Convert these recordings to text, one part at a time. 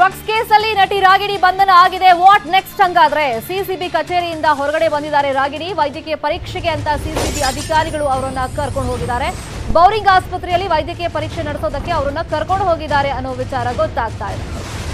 drugs ಕೇಸಲ್ಲಿ ನಟಿ ರಾಗಿಣಿ ಬಂಧನ ಆಗಿದೆ ವಾಟ್ ನೆಕ್ಸ್ಟ್ ಹಂಗಾದ್ರೆ ಸಿಸಿಬಿ ಕಚೇರಿಯಿಂದ ಹೊರಗಡೆ ಬಂದಿದ್ದಾರೆ ರಾಗಿಣಿ ವೈದ್ಯಕೀಯ ಪರೀಕ್ಷೆಗೆ ಅಂತ ಸಿಸಿಬಿ ಅಧಿಕಾರಿಗಳು ಅವರನ್ನ ಕರ್ಕೊಂಡು ಹೋಗಿದ್ದಾರೆ ಬೌರಿಂಗ್ ಆಸ್ಪತ್ರೆಯಲ್ಲಿ ವೈದ್ಯಕೀಯ ಪರೀಕ್ಷೆ ನಡೆಸೋದಕ್ಕೆ ಅವರನ್ನ ಕರ್ಕೊಂಡು ಹೋಗಿದ್ದಾರೆ ಅನ್ನೋ ವಿಚಾರ ಗೊತ್ತಾಗ್ತಾ ಇದೆ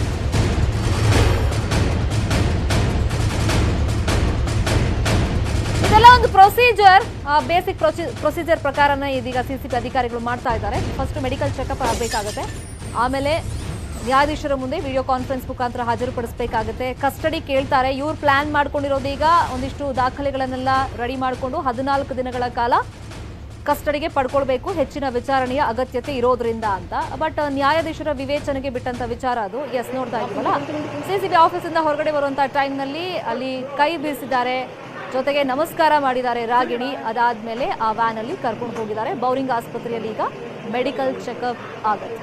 ಇದೆಲ್ಲ ಒಂದು ಪ್ರೊಸೀಜರ್ ಬೇಸಿಕ್ ಪ್ರೊಸೀಜರ್ ಪ್ರಕಾರನೇ ಇದೀಗ ಸಿಸಿಬಿ ಅಧಿಕಾರಿಗಳು ಮಾಡ್ತಾ ಇದ್ದಾರೆ ಫಸ್ಟ್ ಮೆಡಿಕಲ್ ಚೆಕಪ್ ಆಗಬೇಕಾಗುತ್ತೆ ಆಮೇಲೆ ನ್ಯಾಯಾಧೀಶರ ಮುಂದೆ ವಿಡಿಯೋ ಕಾನ್ಫರೆನ್ಸ್ ಮುಖಾಂತರ ಹಾಜರುಪಡಿಸಬೇಕಾಗುತ್ತೆ ಕಸ್ಟಡಿ ಕೇಳ್ತಾರೆ ಇವ್ರು ಪ್ಲಾನ್ ಮಾಡ್ಕೊಂಡಿರೋದು ಈಗ ಒಂದಿಷ್ಟು ದಾಖಲೆಗಳನ್ನೆಲ್ಲ ರೆಡಿ ಮಾಡಿಕೊಂಡು ಹದಿನಾಲ್ಕು ದಿನಗಳ ಕಾಲ ಕಸ್ಟಡಿಗೆ ಪಡ್ಕೊಳ್ಬೇಕು ಹೆಚ್ಚಿನ ವಿಚಾರಣೆಯ ಅಗತ್ಯತೆ ಇರೋದ್ರಿಂದ ಅಂತ ಬಟ್ ನ್ಯಾಯಾಧೀಶರ ವಿವೇಚನೆಗೆ ಬಿಟ್ಟಂತ ವಿಚಾರ ಅದು ಎಸ್ ನೋಡ್ತಾ ಇದೀವಲ್ಲ ಸಿಸಿಬಿ ಆಫೀಸಿಂದ ಹೊರಗಡೆ ಬರುವಂತ ಟೈಮ್ನಲ್ಲಿ ಅಲ್ಲಿ ಕೈ ಬೀಸಿದ್ದಾರೆ ಜೊತೆಗೆ ನಮಸ್ಕಾರ ಮಾಡಿದ್ದಾರೆ ರಾಗಿಣಿ ಅದಾದ್ಮೇಲೆ ಆ ವ್ಯಾನ್ ಅಲ್ಲಿ ಕರ್ಕೊಂಡು ಹೋಗಿದ್ದಾರೆ ಬೌರಿಂಗ್ ಆಸ್ಪತ್ರೆಯಲ್ಲಿ ಈಗ ಮೆಡಿಕಲ್ ಚೆಕಪ್ ಆಗುತ್ತೆ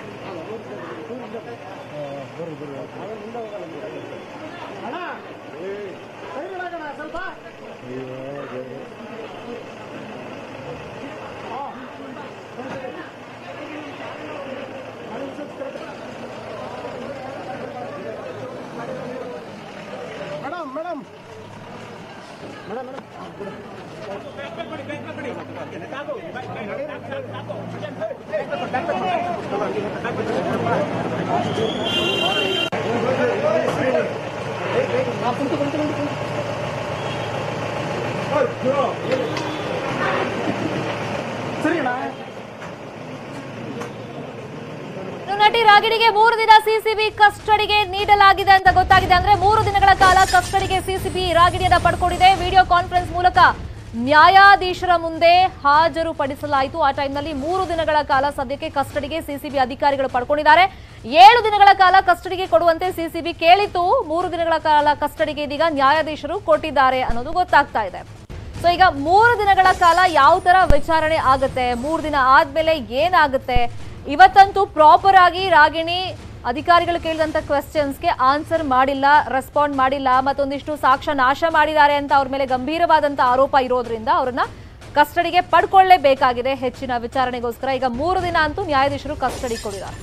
ಮೇಡಮ್ ಮೇಡಮ್ ಸರಿ ಅಣ್ಣ ಇನ್ನು ನಟಿ ರಾಗಿಣಿಗೆ ಮೂರು ದಿನ ಸಿಸಿಬಿ ಕಸ್ಟಡಿಗೆ ನೀಡಲಾಗಿದೆ ಅಂತ ಗೊತ್ತಾಗಿದೆ ಅಂದ್ರೆ ಮೂರು ದಿನಗಳ ಕಾಲ ಕಸ್ಟಡಿಗೆ ಸಿಸಿಬಿ ರಾಗಿಣಿಯನ್ನ ಪಡ್ಕೊಂಡಿದೆ ವಿಡಿಯೋ ಕಾನ್ಫರೆನ್ಸ್ ಮೂಲಕ ನ್ಯಾಯಾಧೀಶರ ಮುಂದೆ ಹಾಜರು ಪಡಿಸಲಾಯಿತು ಆ ಟೈಮ್ನಲ್ಲಿ ಮೂರು ದಿನಗಳ ಕಾಲ ಸದ್ಯಕ್ಕೆ ಕಸ್ಟಡಿಗೆ ಸಿಸಿಬಿ ಅಧಿಕಾರಿಗಳು ಪಡ್ಕೊಂಡಿದ್ದಾರೆ ಏಳು ದಿನಗಳ ಕಾಲ ಕಸ್ಟಡಿಗೆ ಕೊಡುವಂತೆ ಸಿಸಿಬಿ ಕೇಳಿತ್ತು ಮೂರು ದಿನಗಳ ಕಾಲ ಕಸ್ಟಡಿಗೆ ಇದೀಗ ನ್ಯಾಯಾಧೀಶರು ಕೊಟ್ಟಿದ್ದಾರೆ ಅನ್ನೋದು ಗೊತ್ತಾಗ್ತಾ ಇದೆ ಸೊ ಈಗ ಮೂರು ದಿನಗಳ ಕಾಲ ಯಾವ ತರ ವಿಚಾರಣೆ ಆಗುತ್ತೆ ಮೂರು ದಿನ ಆದ್ಮೇಲೆ ಏನಾಗುತ್ತೆ ಇವತ್ತಂತೂ ಪ್ರಾಪರ್ ಆಗಿ ರಾಗಿಣಿ ಅಧಿಕಾರಿಗಳು ಕೇಳಿದಂತ ಕ್ವೆಶ್ಚನ್ಸ್ಗೆ ಆನ್ಸರ್ ಮಾಡಿಲ್ಲ ರೆಸ್ಪಾಂಡ್ ಮಾಡಿಲ್ಲ ಮತ್ತೊಂದಿಷ್ಟು ಸಾಕ್ಷ್ಯ ನಾಶ ಮಾಡಿದ್ದಾರೆ ಅಂತ ಅವ್ರ ಮೇಲೆ ಗಂಭೀರವಾದಂತ ಆರೋಪ ಇರೋದ್ರಿಂದ ಅವ್ರನ್ನ ಕಸ್ಟಡಿಗೆ ಪಡ್ಕೊಳ್ಳೇಬೇಕಾಗಿದೆ ಹೆಚ್ಚಿನ ವಿಚಾರಣೆಗೋಸ್ಕರ ಈಗ ಮೂರು ದಿನ ಅಂತೂ ನ್ಯಾಯಾಧೀಶರು ಕಸ್ಟಡಿ ಕೊಡಿದ್ದಾರೆ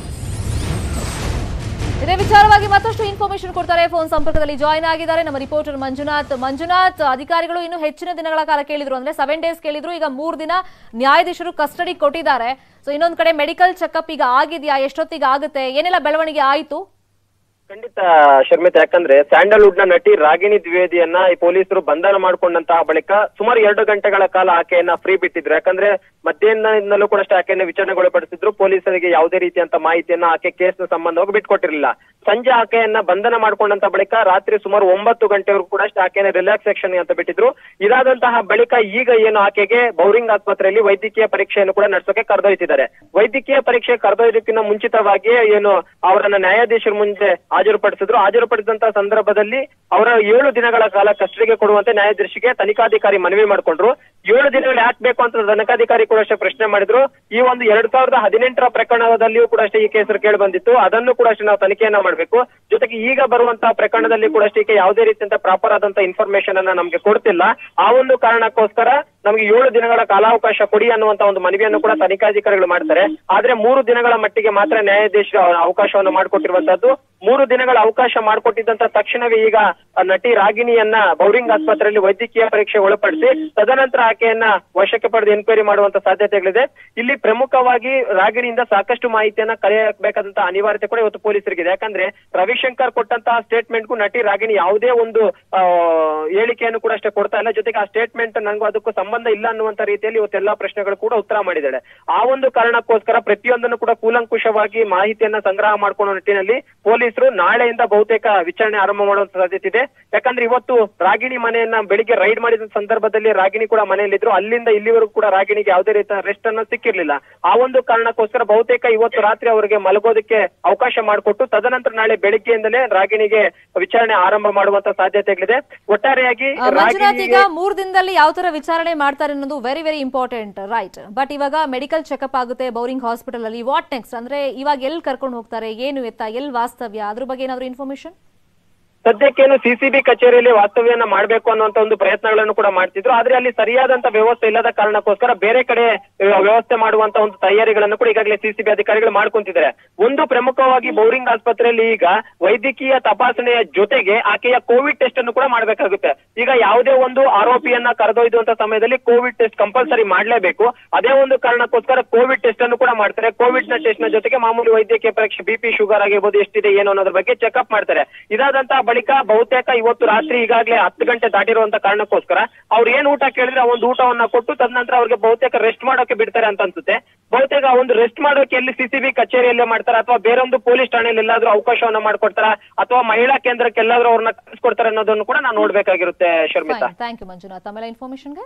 ಇದೇ ವಿಚಾರವಾಗಿ ಮತ್ತಷ್ಟು ಇನ್ಫಾರ್ಮೇಶನ್ ಕೊಡ್ತಾರೆ ಫೋನ್ ಸಂಪರ್ಕದಲ್ಲಿ ಜಾಯ್ನ್ ಆಗಿದ್ದಾರೆ ನಮ್ಮ ರಿಪೋರ್ಟರ್ ಮಂಜುನಾಥ್ ಮಂಜುನಾಥ್ ಅಧಿಕಾರಿಗಳು ಇನ್ನು ಹೆಚ್ಚಿನ ದಿನಗಳ ಕಾಲ ಕೇಳಿದ್ರು ಅಂದ್ರೆ ಸೆವೆನ್ ಡೇಸ್ ಕೇಳಿದ್ರು ಈಗ ಮೂರು ದಿನ ನ್ಯಾಯಾಧೀಶರು ಕಸ್ಟಡಿ ಕೊಟ್ಟಿದ್ದಾರೆ ಸೊ ಇನ್ನೊಂದ್ ಕಡೆ ಮೆಡಿಕಲ್ ಚೆಕಪ್ ಈಗ ಆಗಿದೆಯಾ ಎಷ್ಟೊತ್ತಿಗೆ ಆಗುತ್ತೆ ಏನೆಲ್ಲ ಬೆಳವಣಿಗೆ ಆಯ್ತು ಖಂಡಿತ ಶರ್ಮಿತ ಯಾಕಂದ್ರೆ ಸ್ಯಾಂಡಲ್ವುಡ್ ನ ನಟಿ ರಾಗಿಣಿ ದ್ವಿವೇದಿಯನ್ನ ಈ ಪೊಲೀಸರು ಬಂಧನ ಮಾಡಿಕೊಂಡಂತಹ ಬಳಿಕ ಸುಮಾರು ಎರಡು ಗಂಟೆಗಳ ಕಾಲ ಆಕೆಯನ್ನ ಫ್ರೀ ಬಿಟ್ಟಿದ್ರು ಯಾಕಂದ್ರೆ ಮಧ್ಯಾಹ್ನದಿಂದಲೂ ಕೂಡ ಅಷ್ಟೇ ಆಕೆಯನ್ನ ವಿಚಾರಣೆಗೊಳಪಡಿಸಿದ್ರು ಪೊಲೀಸರಿಗೆ ಯಾವುದೇ ರೀತಿಯಂತ ಮಾಹಿತಿಯನ್ನ ಆಕೆ ಕೇಸ್ನ ಸಂಬಂಧವಾಗಿ ಬಿಟ್ಕೊಟ್ಟಿರಲಿಲ್ಲ ಸಂಜೆ ಆಕೆಯನ್ನ ಬಂಧನ ಮಾಡ್ಕೊಂಡಂತ ಬಳಿಕ ರಾತ್ರಿ ಸುಮಾರು ಒಂಬತ್ತು ಗಂಟೆವರೆಗೂ ಕೂಡ ಅಷ್ಟೇ ಆಕೆಯನ್ನ ರಿಲ್ಯಾಕ್ಸೇಷನ್ ಅಂತ ಬಿಟ್ಟಿದ್ರು ಇದಾದಂತಹ ಬಳಿಕ ಈಗ ಏನು ಆಕೆಗೆ ಬೌರಿಂಗ್ ಆಸ್ಪತ್ರೆಯಲ್ಲಿ ವೈದ್ಯಕೀಯ ಪರೀಕ್ಷೆಯನ್ನು ಕೂಡ ನಡೆಸೋಕೆ ಕರೆದೊಯ್ತಿದ್ದಾರೆ ವೈದ್ಯಕೀಯ ಪರೀಕ್ಷೆ ಕರೆದೊಯ್ದಕ್ಕಿಂತ ಮುಂಚಿತವಾಗಿಯೇ ಏನು ಅವರನ್ನ ನ್ಯಾಯಾಧೀಶರ ಮುಂದೆ ಹಾಜರುಪಡಿಸಿದ್ರು ಹಾಜರುಪಡಿಸಿದಂತಹ ಸಂದರ್ಭದಲ್ಲಿ ಅವರ ಏಳು ದಿನಗಳ ಕಾಲ ಕಸ್ಟಡಿಗೆ ಕೊಡುವಂತೆ ನ್ಯಾಯಾಧೀಶರಿಗೆ ತನಿಖಾಧಿಕಾರಿ ಮನವಿ ಮಾಡಿಕೊಂಡ್ರು ಏಳು ದಿನಗಳು ಯಾಕೆ ಬೇಕು ಅಂತ ತನಿಖಾಧಿಕಾರಿ ಕೂಡ ಅಷ್ಟೇ ಪ್ರಶ್ನೆ ಮಾಡಿದ್ರು ಈ ಒಂದು ಎರಡ್ ಸಾವಿರದ ಹದಿನೆಂಟರ ಪ್ರಕರಣದಲ್ಲಿಯೂ ಕೂಡ ಅಷ್ಟೇ ಈ ಕೇಸರು ಕೇಳಿ ಬಂದಿತ್ತು ಅದನ್ನು ಕೂಡ ಅಷ್ಟೇ ನಾವು ತನಿಖೆಯನ್ನ ಮಾಡಬೇಕು ಜೊತೆಗೆ ಈಗ ಬರುವಂತಹ ಪ್ರಕರಣದಲ್ಲಿ ಕೂಡ ಅಷ್ಟೇ ಈಕೆ ಯಾವುದೇ ರೀತಿಯಂತ ಪ್ರಾಪರ್ ಆದಂತ ಇನ್ಫಾರ್ಮೇಶನ್ ಅನ್ನ ನಮ್ಗೆ ಕೊಡ್ತಿಲ್ಲ ಆ ಒಂದು ಕಾರಣಕ್ಕೋಸ್ಕರ ನಮ್ಗೆ ಏಳು ದಿನಗಳ ಕಾಲಾವಕಾಶ ಕೊಡಿ ಅನ್ನುವಂತ ಒಂದು ಮನವಿಯನ್ನು ಕೂಡ ತನಿಖಾಧಿಕಾರಿಗಳು ಮಾಡ್ತಾರೆ ಆದ್ರೆ ಮೂರು ದಿನಗಳ ಮಟ್ಟಿಗೆ ಮಾತ್ರ ನ್ಯಾಯಾಧೀಶ ಅವಕಾಶವನ್ನು ಮಾಡಿಕೊಟ್ಟಿರುವಂತದ್ದು ಮೂರು ದಿನಗಳ ಅವಕಾಶ ಮಾಡಿಕೊಟ್ಟಿದ್ದಂತ ತಕ್ಷಣವೇ ಈಗ ಆ ನಟಿ ರಾಗಿಣಿಯನ್ನ ಬೌರಿಂಗ್ ಆಸ್ಪತ್ರೆಯಲ್ಲಿ ವೈದ್ಯಕೀಯ ಪರೀಕ್ಷೆ ಒಳಪಡಿಸಿ ತದನಂತರ ಆಕೆಯನ್ನ ವಶಕ್ಕೆ ಪಡೆದು ಎನ್ಕ್ವೈರಿ ಮಾಡುವಂತ ಸಾಧ್ಯತೆಗಳಿದೆ ಇಲ್ಲಿ ಪ್ರಮುಖವಾಗಿ ರಾಗಿಣಿಯಿಂದ ಸಾಕಷ್ಟು ಮಾಹಿತಿಯನ್ನ ಕರೆಯಬೇಕಾದಂತ ಅನಿವಾರ್ಯತೆ ಕೂಡ ಇವತ್ತು ಪೊಲೀಸರಿಗಿದೆ ಯಾಕಂದ್ರೆ ರವಿಶಂಕರ್ ಕೊಟ್ಟಂತಹ ಸ್ಟೇಟ್ಮೆಂಟ್ಗೂ ನಟಿ ರಾಗಿಣಿ ಯಾವುದೇ ಒಂದು ಆ, ಹೇಳಿಕೆಯನ್ನು ಕೂಡ ಅಷ್ಟೇ ಕೊಡ್ತಾ ಇಲ್ಲ ಜೊತೆಗೆ ಆ ಸ್ಟೇಟ್ಮೆಂಟ್ ನನಗೂ ಅದಕ್ಕೂ ಸಂಬಂಧ ಇಲ್ಲ ಅನ್ನುವಂತ ರೀತಿಯಲ್ಲಿ ಇವತ್ತೆಲ್ಲಾ ಪ್ರಶ್ನೆಗಳು ಕೂಡ ಉತ್ತರ ಮಾಡಿದ್ದಾಳೆ ಆ ಒಂದು ಕಾರಣಕ್ಕೋಸ್ಕರ ಪ್ರತಿಯೊಂದನ್ನು ಕೂಡ ಕೂಲಂಕುಷವಾಗಿ ಮಾಹಿತಿಯನ್ನ ಸಂಗ್ರಹ ಮಾಡ್ಕೊಳ್ಳೋ ನಿಟ್ಟಿನಲ್ಲಿ ಪೊಲೀಸರು ನಾಳೆಯಿಂದ ಬಹುತೇಕ ವಿಚಾರಣೆ ಆರಂಭ ಮಾಡುವಂತ ಸಾಧ್ಯತೆ ಇದೆ ಯಾಕಂದ್ರೆ ಇವತ್ತು ರಾಗಿಣಿ ಮನೆಯನ್ನ ಬೆಳಿಗ್ಗೆ ರೈಡ್ ಮಾಡಿದ ಸಂದರ್ಭದಲ್ಲಿ ರಾಗಿಣಿ ಕೂಡ ಮನೆಯಲ್ಲಿದ್ರು ಅಲ್ಲಿಂದ ಇಲ್ಲಿವರೆಗೂ ಕೂಡ ರಾಗಿಣಿಗೆ ಯಾವುದೇ ರೀತಿಯ ರೆಸ್ಟ್ ಅನ್ನ ಸಿಕ್ಕಿರ್ಲಿಲ್ಲ ಆ ಒಂದು ಕಾರಣಕ್ಕೋಸ್ಕರ ಬಹುತೇಕ ಇವತ್ತು ರಾತ್ರಿ ಅವರಿಗೆ ಮಲಗೋದಕ್ಕೆ ಅವಕಾಶ ಮಾಡಿಕೊಟ್ಟು ತದನಂತರ ನಾಳೆ ಬೆಳಿಗ್ಗೆಯಿಂದಲೇ ರಾಗಿಣಿಗೆ ವಿಚಾರಣೆ ಆರಂಭ ಮಾಡುವಂತ ಸಾಧ್ಯತೆಗಳಿದೆ ಒಟ್ಟಾರೆಯಾಗಿ ಆ, ಮಂಜುನಾಥ್ ಈಗ ರಾಗಿಣಿಗೆ ಮೂರ್ ದಿನದಲ್ಲಿ ಯಾವ ತರ ವಿಚಾರಣೆ ಮಾಡ್ತಾರೆ ಅನ್ನೋದು very very important right but ಇವಾಗ ಮೆಡಿಕಲ್ ಚೆಕಪ್ ಆಗುತ್ತೆ ಬೌರಿಂಗ್ ಹಾಸ್ಪಿಟಲ್ ಅಲ್ಲಿ ವಾಟ್ ನೆಕ್ಸ್ಟ್ ಅಂದ್ರೆ ಇವಾಗ ಎಲ್ಲಿ ಕರ್ಕೊಂಡು ಹೋಗ್ತಾರೆ ಏನು ಎತ್ತ ಎಲ್ಲಿ ವಾಸ್ತವ್ಯ ಅದ್ರ ಬಗ್ಗೆ ಏನಾದ್ರು ಇನ್ಫಾರ್ಮೇಶನ್ ಸದ್ಯಕ್ಕೇನು ಸಿಸಿಬಿ ಕಚೇರಿಯಲ್ಲಿ ವಾಸ್ತವ್ಯನ ಮಾಡಬೇಕು ಅನ್ನುವಂತ ಒಂದು ಪ್ರಯತ್ನಗಳನ್ನು ಕೂಡ ಮಾಡ್ತಿದ್ರು ಆದ್ರೆ ಅಲ್ಲಿ ಸರಿಯಾದಂತ ವ್ಯವಸ್ಥೆ ಇಲ್ಲದ ಕಾರಣಕ್ಕೋಸ್ಕರ ಬೇರೆ ಕಡೆ ಆ, ವ್ಯವಸ್ಥೆ ಮಾಡುವಂತ ಒಂದು ತಯಾರಿಗಳನ್ನು ಕೂಡ ಈಗಾಗಲೇ ಸಿಸಿಬಿ ಅಧಿಕಾರಿಗಳು ಮಾಡ್ಕೊಂತಿದ್ದಾರೆ ಒಂದು ಪ್ರಮುಖವಾಗಿ ಬೌರಿಂಗ್ ಆಸ್ಪತ್ರೆಯಲ್ಲಿ ಈಗ ವೈದ್ಯಕೀಯ ತಪಾಸಣೆಯ ಜೊತೆಗೆ ಆಕೆಯ ಕೋವಿಡ್ ಟೆಸ್ಟ್ ಅನ್ನು ಕೂಡ ಮಾಡಬೇಕಾಗುತ್ತೆ ಈಗ ಯಾವುದೇ ಒಂದು ಆರೋಪಿಯನ್ನ ಕರೆದೊಯ್ದುವಂತ ಸಮಯದಲ್ಲಿ ಕೋವಿಡ್ ಟೆಸ್ಟ್ ಕಂಪಲ್ಸರಿ ಮಾಡಲೇಬೇಕು ಅದೇ ಒಂದು ಕಾರಣಕ್ಕೋಸ್ಕರ ಕೋವಿಡ್ ಟೆಸ್ಟ್ ಅನ್ನು ಕೂಡ ಮಾಡ್ತಾರೆ ಕೋವಿಡ್ ನ ಟೆಸ್ಟ್ ನ ಜೊತೆಗೆ ಮಾಮೂಲಿ ವೈದ್ಯಕೀಯ ಪರೀಕ್ಷೆ ಬಿಪಿ ಶುಗರ್ ಆಗಿರ್ಬೋದು ಎಷ್ಟಿದೆ ಏನು ಅನ್ನೋದ್ರ ಬಗ್ಗೆ ಚೆಕ್ಅಪ್ ಮಾಡ್ತಾರೆ ಇದಾದಂತಹ ಬಳಿಕ ಬಹುತೇಕ ಇವತ್ತು ರಾತ್ರಿ ಈಗಾಗಲೇ ಹತ್ತು ಗಂಟೆ ದಾಟಿರುವಂತ ಕಾರಣಕ್ಕೋಸ್ಕರ ಅವ್ರು ಏನ್ ಊಟ ಕೇಳಿದ್ರೆ ಆ ಒಂದು ಊಟವನ್ನ ಕೊಟ್ಟು ತದನಂತರ ಅವ್ರಿಗೆ ಬಹುತೇಕ ರೆಸ್ಟ್ ಮಾಡೋಕೆ ಬಿಡ್ತಾರೆ ಅಂತ ಅನ್ಸುತ್ತೆ ಬಹುತೇಕ ಆ ಒಂದು ರೆಸ್ಟ್ ಮಾಡೋಕೆ ಎಲ್ಲಿ ಸಿಸಿಬಿ ಕಚೇರಿಯಲ್ಲೇ ಮಾಡ್ತಾರೆ ಅಥವಾ ಬೇರೊಂದು ಪೊಲೀಸ್ ಠಾಣೆಯಲ್ಲಿ ಎಲ್ಲಾದ್ರೂ ಅವಕಾಶವನ್ನ ಮಾಡ್ಕೊಡ್ತಾರ ಅಥವಾ ಮಹಿಳಾ ಕೇಂದ್ರಕ್ಕೆ ಎಲ್ಲಾದ್ರೂ ಅವ್ರನ್ನ ಕಳಿಸ್ಕೊಡ್ತಾರೆ ಅನ್ನೋದನ್ನು ಕೂಡ ನಾವು ನೋಡ್ಬೇಕಾಗಿರುತ್ತೆ ಶರ್ಮಿತಾ ಥ್ಯಾಂಕ್ ಯು ಮಂಜುನಾಥ್ ಆಮೇಲೆ ಇನ್ಫಾರ್ಮೇಶನ್ಗೆ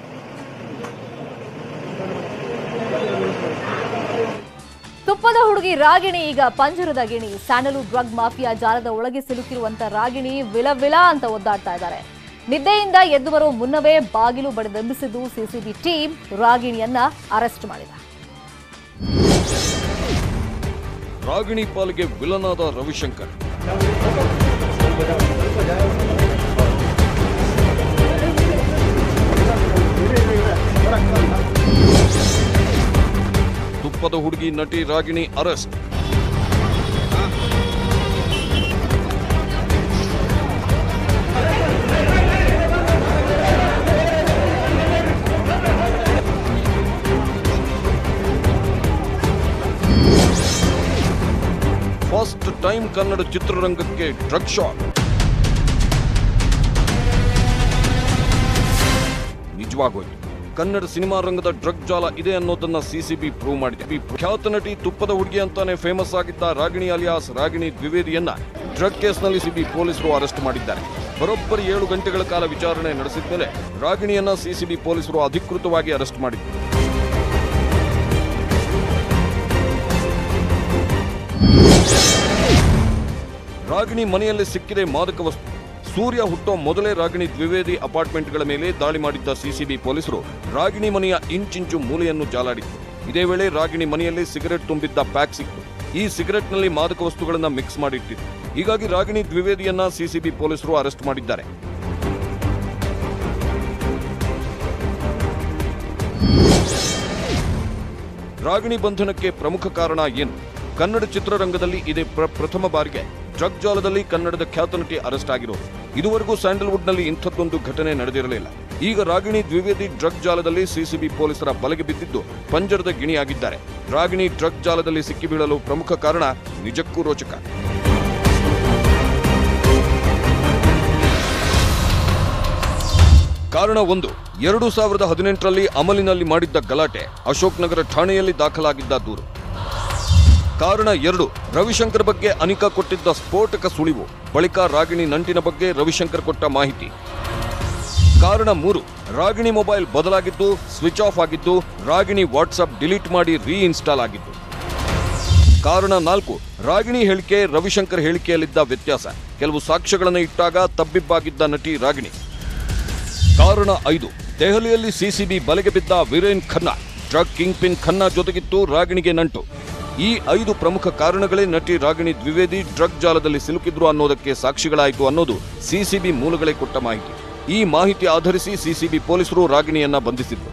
ತುಪ್ಪದ ಹುಡುಗಿ ರಾಗಿಣಿ ಈಗ ಪಂಜರದ ಗಿಣಿ ಸ್ಯಾಂಡಲ್ವುಡ್ ಡ್ರಗ್ ಮಾಫಿಯಾ ಜಾಲದ ಒಳಗೆ ಸಿಲುಕಿರುವಂತ ರಾಗಿಣಿ ವಿಲ ವಿಲ ಅಂತ ಒದ್ದಾಡ್ತಾ ಇದ್ದಾರೆ ನಿದ್ದೆಯಿಂದ ಎದ್ದು ಬರೋ ಮುನ್ನವೇ ಬಾಗಿಲು ಬಡಿದೆಬ್ಬಿಸಿದ್ದು ಸಿಸಿಬಿ ಟೀಮ್ ರಾಗಿಣಿಯನ್ನ ಅರೆಸ್ಟ್ ಮಾಡಿದೆ ರಾಗಿಣಿ ಪಾಲಿಗೆ ವಿಲನಾದ ರವಿಶಂಕರ್ ತುಪ್ಪದ ಹುಡುಗಿ ನಟಿ Ragini arrest first time Kannada ಚಿತ್ರರಂಗಕ್ಕೆ ಡ್ರಗ್ ಶಾಕ್ ನಿಜವಾಗೋಯ್ತು ಕನ್ನಡ ಸಿನಿಮಾ ರಂಗದ ಡ್ರಗ್ ಜಾಲ ಇದೆ ಅನ್ನೋದನ್ನ ಸಿಸಿಬಿ ಪ್ರೂವ್ ಮಾಡಿದೆ ಈ ಖ್ಯಾತ ನಟಿ ತುಪ್ಪದ ಹುಡುಗಿ ಅಂತಾನೆ ಫೇಮಸ್ ಆಗಿದ್ದ ರಾಗಿಣಿ ಅಲಿಯಾಸ್ ರಾಗಿಣಿ ದ್ವಿವೇದಿಯನ್ನ ಡ್ರಗ್ ಕೇಸ್ನಲ್ಲಿ ಸಿಬಿ ಪೊಲೀಸರು ಅರೆಸ್ಟ್ ಮಾಡಿದ್ದಾರೆ ಬರೋಬ್ಬರಿ ಏಳು ಗಂಟೆಗಳ ಕಾಲ ವಿಚಾರಣೆ ನಡೆಸಿದ ಮೇಲೆ ರಾಗಿಣಿಯನ್ನ ಸಿಸಿಬಿ ಪೊಲೀಸರು ಅಧಿಕೃತವಾಗಿ ಅರೆಸ್ಟ್ ಮಾಡಿದ್ರು ರಾಗಿಣಿ ಮನೆಯಲ್ಲಿ ಸಿಕ್ಕಿದೆ ಮಾದಕ ವಸ್ತು ಸೂರ್ಯ ಹುಟ್ಟೋ ಮೊದಲೇ ರಾಗಿಣಿ ದ್ವಿವೇದಿ ಅಪಾರ್ಟ್ಮೆಂಟ್ಗಳ ಮೇಲೆ ದಾಳಿ ಮಾಡಿದ್ದ ಸಿಸಿಬಿ ಪೊಲೀಸರು ರಾಗಿಣಿ ಮನೆಯ ಇಂಚಿಂಚು ಮೂಲೆಯನ್ನು ಜಾಲಾಡಿತ್ತು ಇದೇ ವೇಳೆ ರಾಗಿಣಿ ಮನೆಯಲ್ಲಿ ಸಿಗರೆಟ್ ತುಂಬಿದ್ದ ಪ್ಯಾಕ್ ಸಿಕ್ತು ಈ ಸಿಗರೆಟ್ನಲ್ಲಿ ಮಾದಕ ವಸ್ತುಗಳನ್ನ ಮಿಕ್ಸ್ ಮಾಡಿಟ್ಟಿತ್ತು ಹೀಗಾಗಿ ರಾಗಿಣಿ ದ್ವಿವೇದಿಯನ್ನ ಸಿಸಿಬಿ ಪೊಲೀಸರು ಅರೆಸ್ಟ್ ಮಾಡಿದ್ದಾರೆ ರಾಗಿಣಿ ಬಂಧನಕ್ಕೆ ಪ್ರಮುಖ ಕಾರಣ ಏನು ಕನ್ನಡ ಚಿತ್ರರಂಗದಲ್ಲಿ ಇದೇ ಪ್ರ- ಪ್ರಥಮ ಬಾರಿಗೆ ಡ್ರಗ್ ಜಾಲದಲ್ಲಿ ಕನ್ನಡದ ಖ್ಯಾತ ನಟಿ ಅರೆಸ್ಟ್ ಆಗಿರೋದು ಇದುವರೆಗೂ ಸ್ಯಾಂಡಲ್ವುಡ್ನಲ್ಲಿ ಇಂಥದ್ದೊಂದು ಘಟನೆ ನಡೆದಿರಲಿಲ್ಲ ಈಗ ರಾಗಿಣಿ ದ್ವಿವೇದಿ ಡ್ರಗ್ ಜಾಲದಲ್ಲಿ ಸಿಸಿಬಿ ಪೊಲೀಸರ ಬಲೆಗೆ ಬಿದ್ದಿದ್ದು ಪಂಜರದ ಗಿಣಿಯಾಗಿದ್ದಾರೆ ರಾಗಿಣಿ ಡ್ರಗ್ ಜಾಲದಲ್ಲಿ ಸಿಕ್ಕಿಬೀಳಲು ಪ್ರಮುಖ ಕಾರಣ ನಿಜಕ್ಕೂ ರೋಚಕ ಕಾರಣ ಒಂದು ಎರಡು ಸಾವಿರದ ಹದಿನೆಂಟರಲ್ಲಿ ಅಮಲಿನಲ್ಲಿ ಮಾಡಿದ್ದ ಗಲಾಟೆ ಅಶೋಕ್ ನಗರ ಠಾಣೆಯಲ್ಲಿ ದಾಖಲಾಗಿದ್ದ ದೂರು ಕಾರಣ ಎರಡು ರವಿಶಂಕರ್ ಬಗ್ಗೆ ಅನಿಕಾ ಕೊಟ್ಟಿದ್ದ ಸ್ಫೋಟಕ ಸುಳಿವು ಬಳಿಕ ರಾಗಿಣಿ ನಂಟಿನ ಬಗ್ಗೆ ರವಿಶಂಕರ್ ಕೊಟ್ಟ ಮಾಹಿತಿ ಕಾರಣ ಮೂರು ರಾಗಿಣಿ ಮೊಬೈಲ್ ಬದಲಾಗಿದ್ದು ಸ್ವಿಚ್ ಆಫ್ ಆಗಿದ್ದು ರಾಗಿಣಿ ವಾಟ್ಸ್ಆಪ್ ಡಿಲೀಟ್ ಮಾಡಿ ರೀಇನ್ಸ್ಟಾಲ್ ಆಗಿದ್ದು ಕಾರಣ ನಾಲ್ಕು ರಾಗಿಣಿ ಹೇಳಿಕೆ ರವಿಶಂಕರ್ ಹೇಳಿಕೆಯಲ್ಲಿದ್ದ ವ್ಯತ್ಯಾಸ ಕೆಲವು ಸಾಕ್ಷ್ಯಗಳನ್ನು ಇಟ್ಟಾಗ ತಬ್ಬಿಬ್ಬಾಗಿದ್ದ ನಟಿ ರಾಗಿಣಿ ಕಾರಣ ಐದು ದೆಹಲಿಯಲ್ಲಿ ಸಿಸಿಬಿ ಬಲೆಗೆ ಬಿದ್ದ Viren Khanna drug kingpin Khanna ಜೊತೆಗಿತ್ತು ರಾಗಿಣಿಗೆ ನಂಟು ಈ ಐದು ಪ್ರಮುಖ ಕಾರಣಗಳೇ ನಟಿ ರಾಗಿಣಿ ದ್ವಿವೇದಿ ಡ್ರಗ್ ಜಾಲದಲ್ಲಿ ಸಿಲುಕಿದ್ರು ಅನ್ನೋದಕ್ಕೆ ಸಾಕ್ಷಿಗಳಾಯಿತು ಅನ್ನೋದು ಸಿಸಿಬಿ ಮೂಲಗಳೇ ಕೊಟ್ಟ ಮಾಹಿತಿ ಈ ಮಾಹಿತಿ ಆಧರಿಸಿ ಸಿಸಿಬಿ ಪೊಲೀಸರು ರಾಗಿಣಿಯನ್ನ ಬಂಧಿಸಿದ್ರು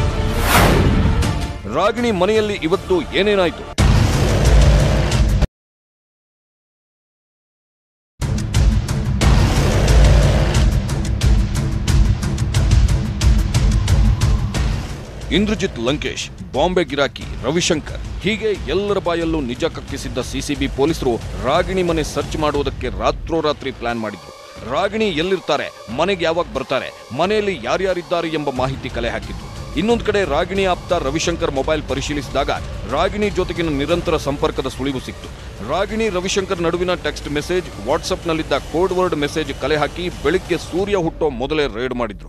ರಾಗಿಣಿ ಮನೆಯಲ್ಲಿ ಇವತ್ತು ಏನೇನಾಯಿತು ಇಂದ್ರಜಿತ್ ಲಂಕೇಶ್ ಬಾಂಬೆ ಗಿರಾಕಿ ರವಿಶಂಕರ್ ಹೀಗೆ ಎಲ್ಲರ ಬಾಯಲ್ಲೂ ನಿಜ ಕಕ್ಕಿಸಿದ್ದ ಸಿಸಿಬಿ ಪೊಲೀಸರು ರಾಗಿಣಿ ಮನೆ ಸರ್ಚ್ ಮಾಡುವುದಕ್ಕೆ ರಾತ್ರೋರಾತ್ರಿ ಪ್ಲಾನ್ ಮಾಡಿದ್ರು ರಾಗಿಣಿ ಎಲ್ಲಿರ್ತಾರೆ ಮನೆಗೆ ಯಾವಾಗ ಬರ್ತಾರೆ ಮನೆಯಲ್ಲಿ ಯಾರ್ಯಾರಿದ್ದಾರೆ ಎಂಬ ಮಾಹಿತಿ ಕಲೆ ಹಾಕಿದ್ರು ಇನ್ನೊಂದು ಕಡೆ ರಾಗಿಣಿ ಆಪ್ತ ರವಿಶಂಕರ್ ಮೊಬೈಲ್ ಪರಿಶೀಲಿಸಿದಾಗ ರಾಗಿಣಿ ಜೊತೆಗಿನ ನಿರಂತರ ಸಂಪರ್ಕದ ಸುಳಿವು ಸಿಕ್ತು ರಾಗಿಣಿ ರವಿಶಂಕರ್ ನಡುವಿನ ಟೆಕ್ಸ್ಟ್ ಮೆಸೇಜ್ ವಾಟ್ಸಪ್ನಲ್ಲಿದ್ದ ಕೋಡ್ ವರ್ಡ್ ಮೆಸೇಜ್ ಕಲೆ ಹಾಕಿ ಬೆಳಿಗ್ಗೆ ಸೂರ್ಯ ಹುಟ್ಟೋ ಮೊದಲೇ ರೇಡ್ ಮಾಡಿದ್ರು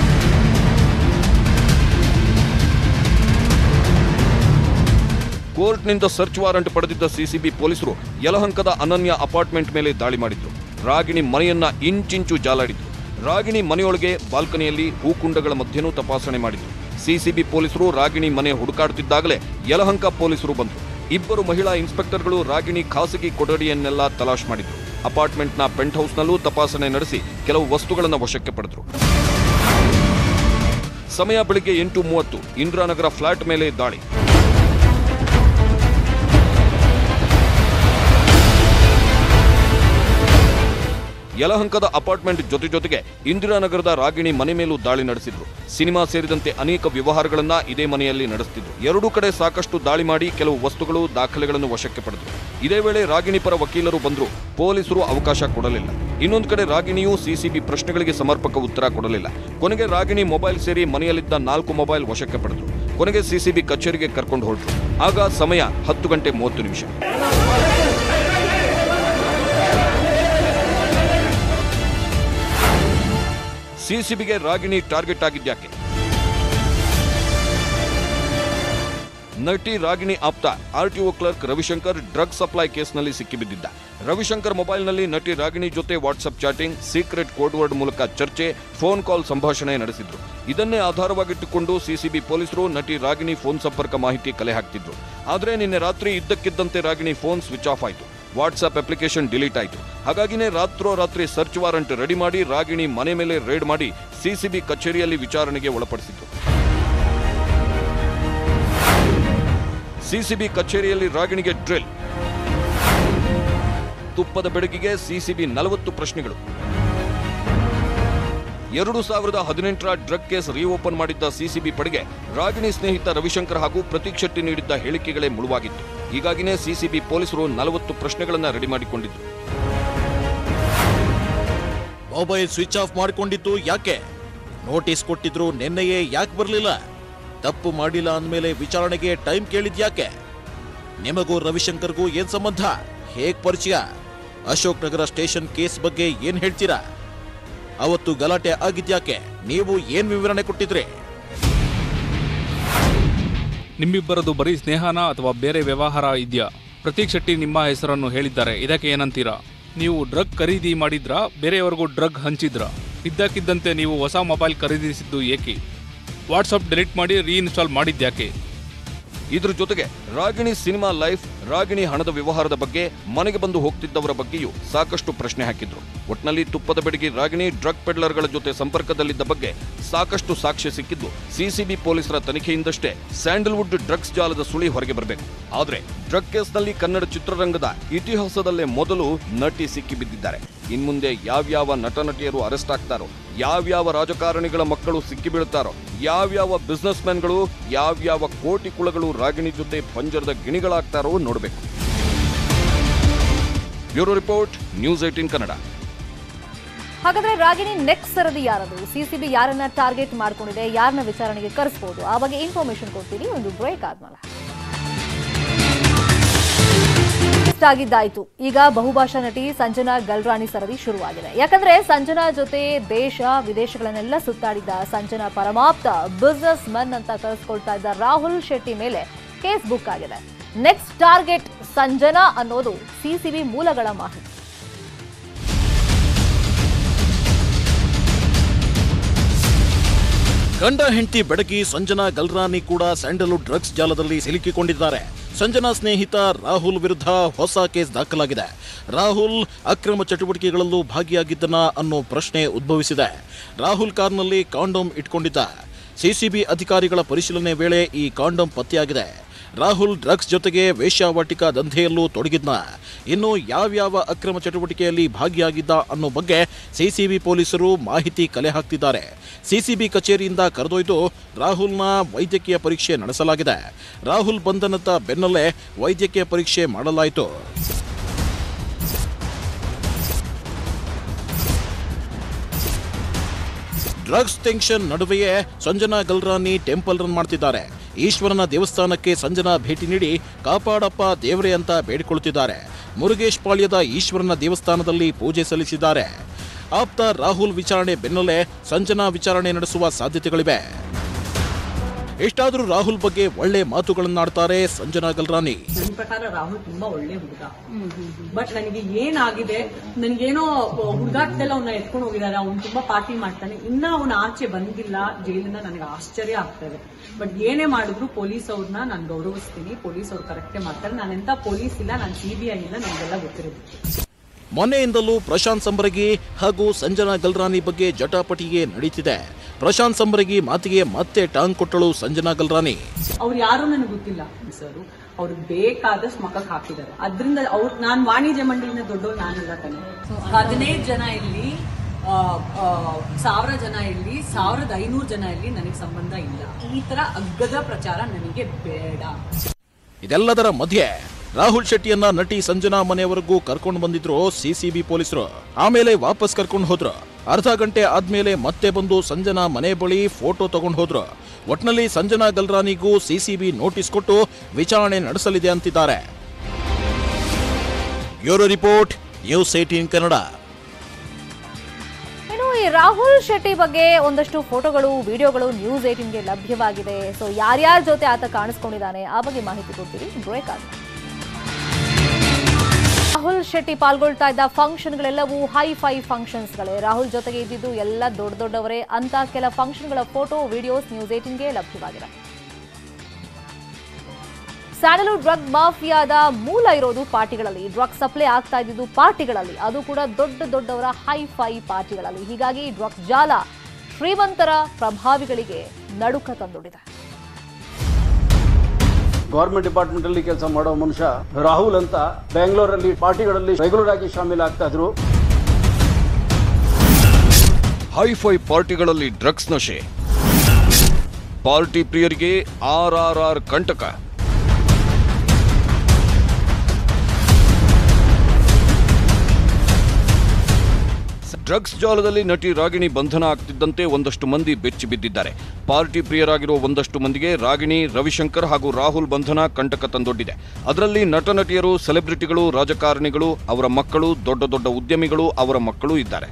ಕೋರ್ಟ್ನಿಂದ ಸರ್ಚ್ ವಾರಂಟ್ ಪಡೆದಿದ್ದ ಸಿಸಿಬಿ ಪೊಲೀಸರು ಯಲಹಂಕದ ಅನನ್ಯ ಅಪಾರ್ಟ್ಮೆಂಟ್ ಮೇಲೆ ದಾಳಿ ಮಾಡಿದ್ರು ರಾಗಿಣಿ ಮನೆಯನ್ನ ಇಂಚಿಂಚು ಜಾಲಾಡಿದ್ರು ರಾಗಿಣಿ ಮನೆಯೊಳಗೆ ಬಾಲ್ಕನಿಯಲ್ಲಿ ಹೂಕುಂಡಗಳ ಮಧ್ಯೆನೂ ತಪಾಸಣೆ ಮಾಡಿದ್ರು ಸಿಸಿಬಿ ಪೊಲೀಸರು ರಾಗಿಣಿ ಮನೆ ಹುಡುಕಾಡುತ್ತಿದ್ದಾಗಲೇ ಯಲಹಂಕ ಪೊಲೀಸರು ಬಂದರು ಇಬ್ಬರು ಮಹಿಳಾ ಇನ್ಸ್ಪೆಕ್ಟರ್ಗಳು ರಾಗಿಣಿ ಖಾಸಗಿ ಕೊಠಡಿಯನ್ನೆಲ್ಲ ತಲಾಶ್ ಮಾಡಿದ್ರು ಅಪಾರ್ಟ್ಮೆಂಟ್ನ ಪೆಂಟ್ ಹೌಸ್ನಲ್ಲೂ ತಪಾಸಣೆ ನಡೆಸಿ ಕೆಲವು ವಸ್ತುಗಳನ್ನು ವಶಕ್ಕೆ ಪಡೆದರು ಸಮಯ ಬೆಳಿಗ್ಗೆ ಎಂಟು ಮೂವತ್ತು ಇಂದಿರಾನಗರ ಫ್ಲಾಟ್ ಮೇಲೆ ದಾಳಿ ಯಲಹಂಕದ ಅಪಾರ್ಟ್ಮೆಂಟ್ ಜೊತೆ ಜೊತೆಗೆ ಇಂದಿರಾನಗರದ ರಾಗಿಣಿ ಮನೆ ಮೇಲೂ ದಾಳಿ ನಡೆಸಿದ್ರು ಸಿನಿಮಾ ಸೇರಿದಂತೆ ಅನೇಕ ವ್ಯವಹಾರಗಳನ್ನ ಇದೇ ಮನೆಯಲ್ಲಿ ನಡೆಸುತ್ತಿದ್ರು ಎರಡೂ ಕಡೆ ಸಾಕಷ್ಟು ದಾಳಿ ಮಾಡಿ ಕೆಲವು ವಸ್ತುಗಳು ದಾಖಲೆಗಳನ್ನು ವಶಕ್ಕೆ ಪಡೆದರು ಇದೇ ವೇಳೆ ರಾಗಿಣಿ ಪರ ವಕೀಲರು ಬಂದ್ರು ಪೊಲೀಸರು ಅವಕಾಶ ಕೊಡಲಿಲ್ಲ ಇನ್ನೊಂದು ಕಡೆ ರಾಗಿಣಿಯು ಸಿಸಿಬಿ ಪ್ರಶ್ನೆಗಳಿಗೆ ಸಮರ್ಪಕ ಉತ್ತರ ಕೊಡಲಿಲ್ಲ ಕೊನೆಗೆ ರಾಗಿಣಿ ಮೊಬೈಲ್ ಸೇರಿ ಮನೆಯಲ್ಲಿದ್ದ ನಾಲ್ಕು ಮೊಬೈಲ್ ವಶಕ್ಕೆ ಪಡೆದರು ಕೊನೆಗೆ ಸಿಸಿಬಿ ಕಚೇರಿಗೆ ಕರ್ಕೊಂಡು ಹೊರಟರು ಆಗ ಸಮಯ ಹತ್ತು ಗಂಟೆ ಮೂವತ್ತು ನಿಮಿಷ ಸಿಸಿಬಿಗೆ ರಾಗಿಣಿ ಟಾರ್ಗೆಟ್ ಆಗಿದ್ಯಾಕೆ ನಟಿ ರಾಗಿಣಿ ಆಪ್ತ RTO clerk Ravishankar drug supply ಕೇಸ್ನಲ್ಲಿ ಸಿಕ್ಕಿಬಿದ್ದಿದ್ದ ರವಿಶಂಕರ್ ಮೊಬೈಲ್ನಲ್ಲಿ ನಟಿ ರಾಗಿಣಿ ಜೊತೆ WhatsApp chatting secret code word ಮೂಲಕ ಚರ್ಚೆ ಫೋನ್ ಕಾಲ್ ಸಂಭಾಷಣೆ ನಡೆಸಿದ್ರು ಇದನ್ನೇ ಆಧಾರವಾಗಿಟ್ಟುಕೊಂಡು ಸಿಸಿಬಿ ಪೊಲೀಸರು ನಟಿ ರಾಗಿಣಿ ಫೋನ್ ಸಂಪರ್ಕ ಮಾಹಿತಿ ಕಲೆ ಹಾಕ್ತಿದ್ರು ಆದರೆ ನಿನ್ನೆ ರಾತ್ರಿ ಇದ್ದಕ್ಕಿದ್ದಂತೆ ರಾಗಿಣಿ ಫೋನ್ ಸ್ವಿಚ್ ಆಫ್ ಆಯಿತು ವಾಟ್ಸ್ಆಪ್ ಅಪ್ಲಿಕೇಶನ್ ಡಿಲೀಟ್ ಆಯಿತು ಹಾಗಾಗಿನೇ ರಾತ್ರೋರಾತ್ರಿ ಸರ್ಚ್ ವಾರಂಟ್ ರೆಡಿ ಮಾಡಿ ರಾಗಿಣಿ ಮನೆ ಮೇಲೆ ರೇಡ್ ಮಾಡಿ ಸಿಸಿಬಿ ಕಚೇರಿಯಲ್ಲಿ ವಿಚಾರಣೆಗೆ ಒಳಪಡಿಸಿತು ಸಿಸಿಬಿ ಕಚೇರಿಯಲ್ಲಿ ರಾಗಿಣಿಗೆ ಡ್ರಿಲ್ ತುಪ್ಪದ ಬೆಡಗಿಗೆ ಸಿಸಿಬಿ ನಲವತ್ತು ಪ್ರಶ್ನೆಗಳು ಎರಡು ಸಾವಿರದ ಹದಿನೆಂಟರ ಡ್ರಗ್ ಕೇಸ್ ರೀಓಪನ್ ಮಾಡಿದ್ದ ಸಿಸಿಬಿ ಪಡೆಗೆ ರಾಗಿಣಿ ಸ್ನೇಹಿತ ರವಿಶಂಕರ್ ಹಾಗೂ ಪ್ರತೀಕ್ ಶೆಟ್ಟಿ ನೀಡಿದ್ದ ಹೇಳಿಕೆಗಳೇ ಮುಳುವಾಗಿತ್ತು ಹೀಗಾಗಿನೇ ಸಿಸಿಬಿ ಪೊಲೀಸರು ನಲವತ್ತು ಪ್ರಶ್ನೆಗಳನ್ನ ರೆಡಿ ಮಾಡಿಕೊಂಡಿದ್ರು ಮೊಬೈಲ್ ಸ್ವಿಚ್ ಆಫ್ ಮಾಡಿಕೊಂಡಿದ್ದು ಯಾಕೆ ನೋಟಿಸ್ ಕೊಟ್ಟಿದ್ರು ನಿನ್ನೆಯೇ ಯಾಕೆ ಬರಲಿಲ್ಲ ತಪ್ಪು ಮಾಡಿಲ್ಲ ಅಂದಮೇಲೆ ವಿಚಾರಣೆಗೆ ಟೈಮ್ ಕೇಳಿದ್ಯಾಕೆ ನಿಮಗೂ ರವಿಶಂಕರ್ಗೂ ಏನ್ ಸಂಬಂಧ ಹೇಗ್ ಪರಿಚಯ ಅಶೋಕ್ ನಗರ ಸ್ಟೇಷನ್ ಕೇಸ್ ಬಗ್ಗೆ ಏನ್ ಹೇಳ್ತೀರಾ ಅವತ್ತು ಗಲಾಟೆ ಆಗಿದ್ಯಾಕೆ ನೀವು ಏನ್ ವಿವರಣೆ ಕೊಟ್ಟಿದ್ರಿ ನಿಮ್ಮಿಬ್ಬರದು ಬರೀ ಸ್ನೇಹನ ಅಥವಾ ಬೇರೆ ವ್ಯವಹಾರ ಇದೆಯಾ ಪ್ರತೀಕ್ ಶೆಟ್ಟಿ ನಿಮ್ಮ ಹೆಸರನ್ನು ಹೇಳಿದ್ದಾರೆ ಇದಕ್ಕೆ ಏನಂತೀರಾ ನೀವು ಡ್ರಗ್ ಖರೀದಿ ಮಾಡಿದ್ರಾ ಬೇರೆಯವರಿಗೂ ಡ್ರಗ್ ಹಂಚಿದ್ರಾ ಇದ್ದಕ್ಕಿದ್ದಂತೆ ನೀವು ಹೊಸ ಮೊಬೈಲ್ ಖರೀದಿಸಿದ್ದು ಏಕೆ ವಾಟ್ಸಪ್ ಡಿಲೀಟ್ ಮಾಡಿ ರೀಇನ್ಸ್ಟಾಲ್ ಮಾಡಿದ್ಯಾಕೆ ಇದ್ರ ಜೊತೆಗೆ ರಾಗಿಣಿ ಸಿನಿಮಾ ಲೈಫ್ ರಾಗಿಣಿ ಹಣದ ವ್ಯವಹಾರದ ಬಗ್ಗೆ ಮನೆಗೆ ಬಂದು ಹೋಗ್ತಿದ್ದವರ ಬಗ್ಗೆಯೂ ಸಾಕಷ್ಟು ಪ್ರಶ್ನೆ ಹಾಕಿದ್ರು ಒಟ್ನಲ್ಲಿ ತುಪ್ಪದ ಬೆಡಗಿ ರಾಗಿಣಿ ಡ್ರಗ್ ಪೆಡ್ಲರ್ಗಳ ಜೊತೆ ಸಂಪರ್ಕದಲ್ಲಿದ್ದ ಬಗ್ಗೆ ಸಾಕಷ್ಟು ಸಾಕ್ಷ್ಯ ಸಿಕ್ಕಿದ್ದು ಸಿಸಿಬಿ ಪೊಲೀಸರ ತನಿಖೆಯಿಂದಷ್ಟೇ ಸ್ಯಾಂಡಲ್ವುಡ್ ಡ್ರಗ್ಸ್ ಜಾಲದ ಸುಳಿ ಹೊರಗೆ ಬರಬೇಕು ಆದ್ರೆ ಡ್ರಗ್ ಕೇಸ್ನಲ್ಲಿ ಕನ್ನಡ ಚಿತ್ರರಂಗದ ಇತಿಹಾಸದಲ್ಲೇ ಮೊದಲು ನಟಿ ಸಿಕ್ಕಿಬಿದ್ದಿದ್ದಾರೆ ಇನ್ಮುಂದೆ ಯಾವ್ಯಾವ ನಟ ನಟಿಯರು ಅರೆಸ್ಟ್ ಆಗ್ತಾರೋ ಯಾವ್ಯಾವ ರಾಜಕಾರಣಿಗಳ ಮಕ್ಕಳು ಸಿಕ್ಕಿಬೀಳ್ತಾರೋ ಯಾವ್ಯಾವ ಬಿಸ್ನೆಸ್ ಮ್ಯಾನ್ಗಳು ಯಾವ್ಯಾವ ಕೋಟಿ ಕುಳಗಳು ರಾಗಿಣಿ ಜೊತೆ ಪಂಜರದ ಗಿಣಿಗಳಾಗ್ತಾರೋ ನೋಡಬೇಕು bureau report news eighteen Kannada ಹಾಗಾದ್ರೆ ರಾಗಿಣಿ ನೆಕ್ಸ್ಟ್ ಸರದಿ ಯಾರದು ಸಿಸಿಬಿ ಯಾರನ್ನ ಟಾರ್ಗೆಟ್ ಮಾಡ್ಕೊಂಡಿದೆ ಯಾರನ್ನ ವಿಚಾರಣೆಗೆ ಕರೆಸಬಹುದು ಆ ಬಗ್ಗೆ ಇನ್ಫಾರ್ಮೇಶನ್ ಕೊಡ್ತೀನಿ ಒಂದು ಬ್ರೇಕ್ ಆದ್ಮೇಲೆ ಇಷ್ಟ ಆಗಿದ್ದಾಯ್ತು ಈಗ ಬಹುಭಾಷಾ ನಟಿ ಸಂಜನಾ ಗಲ್ರಾಣಿ ಸರದಿ ಶುರುವಾಗಿದೆ ಯಾಕಂದ್ರೆ ಸಂಜನಾ ಜೊತೆ ದೇಶ ವಿದೇಶಗಳನ್ನೆಲ್ಲ ಸುತ್ತಾಡಿದ್ದ ಸಂಜನಾ ಪರಮಾಪ್ತ ಬಿಸ್ನೆಸ್ ಮನ್ ಅಂತ ಕರೆಸ್ಕೊಳ್ತಾ ಇದ್ದ ರಾಹುಲ್ ಶೆಟ್ಟಿ ಮೇಲೆ ಕೇಸ್ ಬುಕ್ ಆಗಿದೆ ನೆಕ್ಸ್ಟ್ ಟಾರ್ಗೆಟ್ ಸಂಜನಾ ಅನ್ನೋದು ಸಿಸಿಬಿ ಮೂಲಗಳ ಮಾಹಿತಿ ಗಂಡ ಹೆಂಡತಿ ಬೆಡಗಿ ಸಂಜನಾ ಗಲ್ರಾನಿ ಕೂಡ ಸ್ಯಾಂಡಲ್ವುಡ್ ಡ್ರಗ್ಸ್ ಜಾಲದಲ್ಲಿ ಸಿಲುಕಿಕೊಂಡಿದ್ದಾರೆ ಸಂಜನಾ ಸ್ನೇಹಿತ ರಾಹುಲ್ ವಿರುದ್ಧ ಹೊಸ ಕೇಸ್ ದಾಖಲಾಗಿದೆ ರಾಹುಲ್ ಅಕ್ರಮ ಚಟುವಟಿಕೆಗಳಲ್ಲೂ ಭಾಗಿಯಾಗಿದ್ದನ ಅನ್ನೋ ಪ್ರಶ್ನೆ ಉದ್ಭವಿಸಿದೆ ರಾಹುಲ್ ಕಾರ್ನಲ್ಲಿ ಕಾಂಡೋಮ್ ಇಟ್ಕೊಂಡಿದ್ದ ಸಿಸಿಬಿ ಅಧಿಕಾರಿಗಳ ಪರಿಶೀಲನೆ ವೇಳೆ ಈ ಕಾಂಡೋಮ್ ಪತ್ತೆಯಾಗಿದೆ ರಾಹುಲ್ ಡ್ರಗ್ಸ್ ಜೊತೆಗೆ ವೇಶ್ಯಾವಾಟಿಕಾ ದಂಧೆಯಲ್ಲೂ ತೊಡಗಿದ್ನ ಇನ್ನು ಯಾವ್ಯಾವ ಅಕ್ರಮ ಚಟುವಟಿಕೆಯಲ್ಲಿ ಭಾಗಿಯಾಗಿದ್ದ ಅನ್ನೋ ಬಗ್ಗೆ ಸಿಸಿಬಿ ಪೊಲೀಸರು ಮಾಹಿತಿ ಕಲೆ ಹಾಕ್ತಿದ್ದಾರೆ ಸಿಸಿಬಿ ಕಚೇರಿಯಿಂದ ಕರೆದೊಯ್ದು ರಾಹುಲ್ನ ವೈದ್ಯಕೀಯ ಪರೀಕ್ಷೆ ನಡೆಸಲಾಗಿದೆ ರಾಹುಲ್ ಬಂಧನದ ಬೆನ್ನಲ್ಲೇ ವೈದ್ಯಕೀಯ ಪರೀಕ್ಷೆ ಮಾಡಲಾಯಿತು ಡ್ರಗ್ಸ್ ಟೆನ್ಷನ್ ನಡುವೆಯೇ ಸಂಜನಾ ಗಲ್ರಾನಿ ಟೆಂಪಲ್ ರನ್ ಮಾಡ್ತಿದ್ದಾರೆ ಈಶ್ವರನ ದೇವಸ್ಥಾನಕ್ಕೆ ಸಂಜನಾ ಭೇಟಿ ನೀಡಿ ಕಾಪಾಡಪ್ಪ ದೇವರೇ ಅಂತ ಬೇಡಿಕೊಳ್ಳುತ್ತಿದ್ದಾರೆ ಮುರುಗೇಶ್ ಪಾಳ್ಯದ ಈಶ್ವರನ ದೇವಸ್ಥಾನದಲ್ಲಿ ಪೂಜೆ ಸಲ್ಲಿಸಿದ್ದಾರೆ ಆಪ್ತ ರಾಹುಲ್ ವಿಚಾರಣೆ ಬೆನ್ನಲ್ಲೇ ಸಂಜನಾ ವಿಚಾರಣೆ ನಡೆಸುವ ಸಾಧ್ಯತೆಗಳಿವೆ ಎಷ್ಟಾದರೂ ರಾಹುಲ್ ಬಗ್ಗೆ ಒಳ್ಳೆ ಮಾತುಗಳನ್ನಾಡ್ತಾರೆ ಸಂಜನಾ ಗಲ್ರಾನಿ ನನ್ನ ಪ್ರಕಾರ ರಾಹುಲ್ ತುಂಬಾ ಒಳ್ಳೆ ಹುಡುಗ ಬಟ್ ನನಗೆ ಏನಾಗಿದೆ ನನಗೇನೋ ಹುಡುಗಾಟದಲ್ಲ ಅವನ್ನ ಎತ್ಕೊಂಡು ಹೋಗಿದ್ದಾರೆ ಅವ್ನು ತುಂಬಾ ಪಾರ್ಟಿ ಮಾಡ್ತಾನೆ ಇನ್ನ ಅವನ ಆಚೆ ಬಂದಿಲ್ಲ ಜೈಲಿಂದ ನನಗೆ ಆಶ್ಚರ್ಯ ಆಗ್ತದೆ ಬಟ್ ಏನೇ ಮಾಡಿದ್ರು ಪೊಲೀಸ್ ಅವ್ರನ್ನ ನಾನು ಗೌರವಿಸ್ತೀನಿ ಪೊಲೀಸ್ ಅವ್ರು ಕರೆಕ್ಟೇ ಮಾಡ್ತಾರೆ ನಾನು ಎಂತ ಪೊಲೀಸ್ ಇಲ್ಲ ನಾನು ಸಿ ಬಿ ಐ ಇಲ್ಲ ನನಗೆಲ್ಲ ಗೊತ್ತಿರೋದು ಮೊನ್ನೆಯಿಂದಲೂ ಪ್ರಶಾಂತ್ ಸಂಬರಗಿ ಹಾಗೂ ಸಂಜನಾ ಗಲ್ರಾನಿ ಬಗ್ಗೆ ಜಟಾಪಟಿಗೆ ನಡೀತಿದೆ ಪ್ರಶಾಂತ್ ಸಂಬರಗಿ ಮಾತಿಗೆ ಮತ್ತೆ ಟಾಂಗ್ ಕೊಟ್ಟಳು ಸಂಜನಾ ಗಲ್ರಾನಿ ಅವ್ರು ಯಾರು ನನಗೆ ಗೊತ್ತಿಲ್ಲ ಸರ್ ಅವ್ರಿಗೆ ಬೇಕಾದಷ್ಟು ಮಕ್ಕಕ್ಕೆ ಹಾಕಿದ್ದಾರೆ ಅದರಿಂದ ಅವ್ರು ನಾನು ವಾಣಿಜ್ಯ ಮಂಡಳಿನ ದೊಡ್ಡವ್ರು ನಾನಿಲ್ಲ ತಾನೆ ಹದಿನೈದು ಜನ ಇಲ್ಲಿ ಆ, ಆ, ಸಾವಿರ ಜನ ಇಲ್ಲಿ ಸಾವಿರದ ಐನೂರು ಜನ ಇಲ್ಲಿ ನನಗೆ ಸಂಬಂಧ ಇಲ್ಲ ಈ ತರ ಅಗ್ಗದ ಪ್ರಚಾರ ನನಗೆ ಬೇಡ ಇದೆಲ್ಲದರ ಮಧ್ಯೆ ರಾಹುಲ್ ಶೆಟ್ಟಿಯನ್ನ ನಟಿ ಸಂಜನಾ ಮನೆಯವರೆಗೂ ಕರ್ಕೊಂಡು ಬಂದಿದ್ರು ಸಿಸಿಬಿ ಪೊಲೀಸರು ಆಮೇಲೆ ವಾಪಸ್ ಕರ್ಕೊಂಡು ಹೋದ್ರು ಅರ್ಧ ಗಂಟೆ ಆದ್ಮೇಲೆ ಮತ್ತೆ ಬಂದು ಸಂಜನಾ ಮನೆ ಬಳಿ ಫೋಟೋ ತಗೊಂಡು ಹೋದ್ರು ಒಟ್ನಲ್ಲಿ ಸಂಜನಾ ಗಲ್ರಾನಿಗೂ ಸಿಸಿಬಿ ನೋಟಿಸ್ ಕೊಟ್ಟು ವಿಚಾರಣೆ ನಡೆಸಲಿದೆ ಅಂತಿದ್ದಾರೆ bureau report news eighteen Kannada ಇನ್ನು ಈ ರಾಹುಲ್ ಶೆಟ್ಟಿ ಬಗ್ಗೆ ಒಂದಷ್ಟು ಫೋಟೋಗಳು ವಿಡಿಯೋಗಳು ನ್ಯೂಸ್ ಏಟಿನ್ಗೆ ಲಭ್ಯವಾಗಿದೆ ಸೊ ಯಾರ್ಯಾರ ಜೊತೆ ಆತ ಕಾಣಿಸ್ಕೊಂಡಿದ್ದಾನೆ ಆ ಬಗ್ಗೆ ಮಾಹಿತಿ ಕೊಡ್ತೀವಿ ಬ್ರೇಕ್ ಆದ ರಾಹುಲ್ ಶೆಟ್ಟಿ ಪಾಲ್ಗೊಳ್ತಾ ಇದ್ದ ಫಂಕ್ಷನ್ಗಳೆಲ್ಲವೂ ಹೈ ಫೈ ಫಂಕ್ಷನ್ಸ್ಗಳೇ ರಾಹುಲ್ ಜೊತೆಗೆ ಇದ್ದಿದ್ದು ಎಲ್ಲ ದೊಡ್ಡ ದೊಡ್ಡವರೇ ಅಂತ ಕೆಲ ಫಂಕ್ಷನ್ಗಳ ಫೋಟೋ ವಿಡಿಯೋಸ್ ನ್ಯೂಸ್ ಏಟಿನ್ಗೆ ಲಭ್ಯವಾಗಿದೆ ಸ್ಯಾಂಡಲ್ವುಡ್ ಡ್ರಗ್ ಮಾಫಿಯಾದ ಮೂಲ ಇರೋದು ಪಾರ್ಟಿಗಳಲ್ಲಿ ಡ್ರಗ್ ಸಪ್ಲೈ ಆಗ್ತಾ ಇದ್ದಿದ್ದು ಪಾರ್ಟಿಗಳಲ್ಲಿ ಅದು ಕೂಡ ದೊಡ್ಡ ದೊಡ್ಡವರ ಹೈ ಫೈ ಪಾರ್ಟಿಗಳಲ್ಲಿ ಹೀಗಾಗಿ ಡ್ರಗ್ಸ್ ಜಾಲ ಶ್ರೀಮಂತರ ಪ್ರಭಾವಿಗಳಿಗೆ ನಡುಕ ತಂದೊಡ್ಡಿದೆ ಗೌರ್ಮೆಂಟ್ ಡಿಪಾರ್ಟ್ಮೆಂಟ್ ಅಲ್ಲಿ ಕೆಲಸ ಮಾಡೋ ಮನುಷ್ಯ ರಾಹುಲ್ ಅಂತ ಬೆಂಗಳೂರಲ್ಲಿ ಪಾರ್ಟಿಗಳಲ್ಲಿ ರೆಗ್ಯುಲರ್ ಆಗಿ ಶಾಮೀಲ್ ಆಗ್ತಾ ಇದ್ರು ಹೈಫೈ ಪಾರ್ಟಿಗಳಲ್ಲಿ ಡ್ರಗ್ಸ್ ನಶೆ ಪಾರ್ಟಿ ಪ್ರಿಯರಿಗೆ ಆರ್ ಆರ್ ಆರ್ ಕಂಟಕ ಡ್ರಗ್ಸ್ ಜಾಲದಲ್ಲಿ ನಟಿ ರಾಗಿಣಿ ಬಂಧನ ಆಗ್ತಿದ್ದಂತೆ ಒಂದಷ್ಟು ಮಂದಿ ಬೆಚ್ಚಿ ಬಿದ್ದಿದ್ದಾರೆ ಪಾರ್ಟಿ ಪ್ರಿಯರಾಗಿರುವ ಒಂದಷ್ಟು ಮಂದಿಗೆ ರಾಗಿಣಿ ರವಿಶಂಕರ್ ಹಾಗೂ ರಾಹುಲ್ ಬಂಧನ ಕಂಟಕ ತಂದೊಡ್ಡಿದೆ ಅದರಲ್ಲಿ ನಟ ನಟಿಯರು ಸೆಲೆಬ್ರಿಟಿಗಳು ರಾಜಕಾರಣಿಗಳು ಅವರ ಮಕ್ಕಳು ದೊಡ್ಡ ದೊಡ್ಡ ಉದ್ಯಮಿಗಳು ಅವರ ಮಕ್ಕಳು ಇದ್ದಾರೆ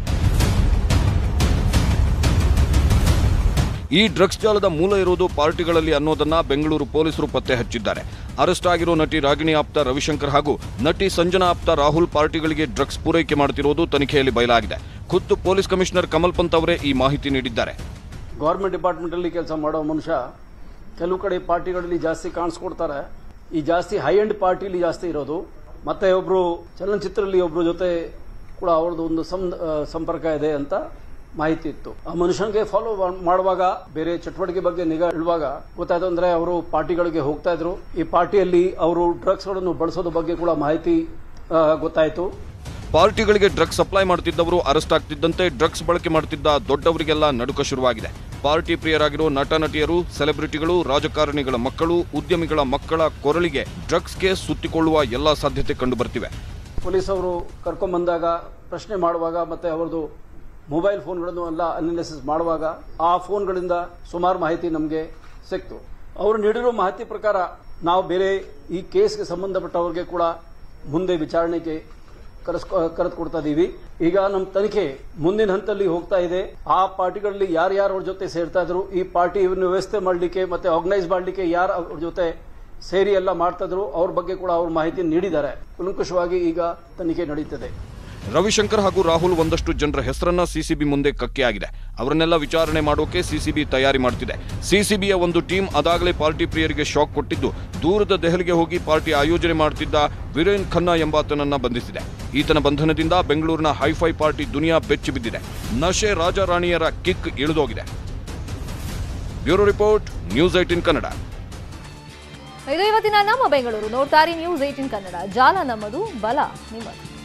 ಈ ಡ್ರಗ್ಸ್ ಜಾಲದ ಮೂಲ ಇರುವುದು ಪಾರ್ಟಿಗಳಲ್ಲಿ ಅನ್ನೋದನ್ನ ಬೆಂಗಳೂರು ಪೊಲೀಸರು ಪತ್ತೆ ಹಚ್ಚಿದ್ದಾರೆ ಅರೆಸ್ಟ್ ಆಗಿರೋ ನಟಿ ರಾಗಿಣಿ ಆಪ್ತ ರವಿಶಂಕರ್ ಹಾಗೂ ನಟಿ ಸಂಜನಾ ಆಪ್ತ ರಾಹುಲ್ ಪಾರ್ಟಿಗಳಿಗೆ ಡ್ರಗ್ಸ್ ಪೂರೈಕೆ ಮಾಡುತ್ತಿರುವುದು ತನಿಖೆಯಲ್ಲಿ ಬಯಲಾಗಿದೆ ಖುದ್ದು ಪೊಲೀಸ್ ಕಮಿಷನರ್ ಕಮಲ್ ಪಂತ್ ಅವರೇ ಈ ಮಾಹಿತಿ ನೀಡಿದ್ದಾರೆ ಗೌರ್ಮೆಂಟ್ ಡಿಪಾರ್ಟ್ಮೆಂಟ್ ಅಲ್ಲಿ ಕೆಲಸ ಮಾಡೋ ಮನುಷ್ಯ ಕೆಲವು ಕಡೆ ಪಾರ್ಟಿಗಳಲ್ಲಿ ಜಾಸ್ತಿ ಕಾಣಿಸ್ಕೊಡ್ತಾರೆ ಈ ಜಾಸ್ತಿ ಹೈ ಎಂಡ್ ಪಾರ್ಟಿಲಿ ಜಾಸ್ತಿ ಇರೋದು ಮತ್ತೆ ಒಬ್ರು ಚಲನಚಿತ್ರದಲ್ಲಿ ಒಬ್ರು ಜೊತೆ ಕೂಡ ಅವ್ರದ್ದು ಒಂದು ಸಂ- ಆ, ಸಂಪರ್ಕ ಇದೆ ಅಂತ ಮಾಹಿತಿ ಇತ್ತು ಆ ಮನುಷ್ಯನಿಗೆ ಫಾಲೋ ಮಾಡುವಾಗ ಬೇರೆ ಚಟುವಟಿಕೆ ಬಗ್ಗೆ ನಿಗಾ ಇಡುವಾಗ ಗೊತ್ತಾಯ್ತು ಅಂದ್ರೆ ಅವರು ಪಾರ್ಟಿಗಳಿಗೆ ಹೋಗ್ತಾ ಇದ್ರು ಈ ಪಾರ್ಟಿಯಲ್ಲಿ ಅವರು ಡ್ರಗ್ಸ್ ಗಳನ್ನು ಬಳಸೋದ್ರ ಬಗ್ಗೆ ಕೂಡ ಮಾಹಿತಿ ಆ, ಗೊತ್ತಾಯ್ತು ಪಾರ್ಟಿಗಳಿಗೆ ಡ್ರಗ್ಸ್ ಸಪ್ಲೈ ಮಾಡುತ್ತಿದ್ದವರು ಅರೆಸ್ಟ್ ಆಗ್ತಿದ್ದಂತೆ ಡ್ರಗ್ಸ್ ಬಳಕೆ ಮಾಡುತ್ತಿದ್ದ ದೊಡ್ಡವರಿಗೆಲ್ಲ ನಡುಕ ಶುರುವಾಗಿದೆ ಪಾರ್ಟಿ ಪ್ರಿಯರಾಗಿರೋ ನಟ ನಟಿಯರು ಸೆಲೆಬ್ರಿಟಿಗಳು ರಾಜಕಾರಣಿಗಳ ಮಕ್ಕಳು ಉದ್ಯಮಿಗಳ ಮಕ್ಕಳ ಕೊರಳಿಗೆ ಡ್ರಗ್ಸ್ಗೆ ಸುತ್ತಿಕೊಳ್ಳುವ ಎಲ್ಲಾ ಸಾಧ್ಯತೆ ಕಂಡುಬರ್ತಿವೆ ಪೊಲೀಸ್ ಅವರು ಕರ್ಕೊಂಡ್ ಬಂದಾಗ ಪ್ರಶ್ನೆ ಮಾಡುವಾಗ ಮತ್ತೆ ಅವರದು ಮೊಬೈಲ್ ಫೋನ್ಗಳನ್ನು ಎಲ್ಲ ಅನಾಲಿಸಿಸ್ ಮಾಡುವಾಗ ಆ ಫೋನ್ಗಳಿಂದ ಸುಮಾರು ಮಾಹಿತಿ ನಮಗೆ ಸಿಕ್ತು ಅವರು ನೀಡಿರೋ ಮಾಹಿತಿ ಪ್ರಕಾರ ನಾವು ಬೇರೆ ಈ ಕೇಸ್ಗೆ ಸಂಬಂಧಪಟ್ಟವ್ರಿಗೆ ಕೂಡ ಮುಂದೆ ವಿಚಾರಣೆಗೆ ಕರೆಸ್ಕೊ ಕರೆದುಕೊಡ್ತಾ ಇದೀವಿ ಈಗ ನಮ್ಮ ತನಿಖೆ ಮುಂದಿನ ಹಂತದಲ್ಲಿ ಹೋಗ್ತಾ ಇದೆ ಆ ಪಾರ್ಟಿಗಳಲ್ಲಿ ಯಾರ್ಯಾರು ಅವ್ರ ಜೊತೆ ಸೇರ್ತಾ ಇದ್ರು ಈ ಪಾರ್ಟಿ ವ್ಯವಸ್ಥೆ ಮಾಡಲಿಕ್ಕೆ ಮತ್ತೆ ಆರ್ಗನೈಸ್ ಮಾಡಲಿಕ್ಕೆ ಯಾರು ಅವ್ರ ಜೊತೆ ಸೇರಿ ಎಲ್ಲ ಮಾಡ್ತಾ ಇದ್ರು ಅವ್ರ ಬಗ್ಗೆ ಕೂಡ ಅವ್ರ ಮಾಹಿತಿ ನೀಡಿದ್ದಾರೆ ಕುಲಂಕುಷವಾಗಿ ಈಗ ತನಿಖೆ ನಡೀತದೆ ರವಿಶಂಕರ್ ಹಾಗೂ ರಾಹುಲ್ ಒಂದಷ್ಟು ಜನರ ಹೆಸರನ್ನ ಸಿಸಿಬಿ ಮುಂದೆ ಕಕ್ಕೆಯಾಗಿದೆ ಅವರನ್ನೆಲ್ಲ ವಿಚಾರಣೆ ಮಾಡೋಕೆ ಸಿಸಿಬಿ ತಯಾರಿ ಮಾಡ್ತಿದೆ ಸಿಸಿಬಿಯ ಒಂದು ಟೀಮ್ ಅದಾಗಲೇ ಪಾರ್ಟಿ ಪ್ರಿಯರಿಗೆ ಶಾಕ್ ಕೊಟ್ಟಿದ್ದು ದೂರದ ದೆಹಲಿಗೆ ಹೋಗಿ ಪಾರ್ಟಿ ಆಯೋಜನೆ ಮಾಡುತ್ತಿದ್ದ ವೀರೇನ್ ಖನ್ನಾ ಎಂಬಾತನನ್ನ ಬಂಧಿಸಿದೆ ಈತನ ಬಂಧನದಿಂದ ಬೆಂಗಳೂರಿನ ಹೈಫೈ ಪಾರ್ಟಿ ದುನಿಯಾ ಬೆಚ್ಚಿ ಬಿದ್ದಿದೆ ನಶೆ ರಾಜಾರಾಣಿಯರ ಕಿಕ್ ಇಳಿದೋಗಿದೆ bureau report news eighteen Kannada ಇದು ಇವತ್ತಿನ ನಮ್ಮ ಬೆಂಗಳೂರು ನೋಡ್ತಾರೆ ನ್ಯೂಸ್ ಏಟಿನ್ ಕನ್ನಡ ಜಾಲ ನಮ್ಮದು ಬಲ ನಿಮ್ಮದು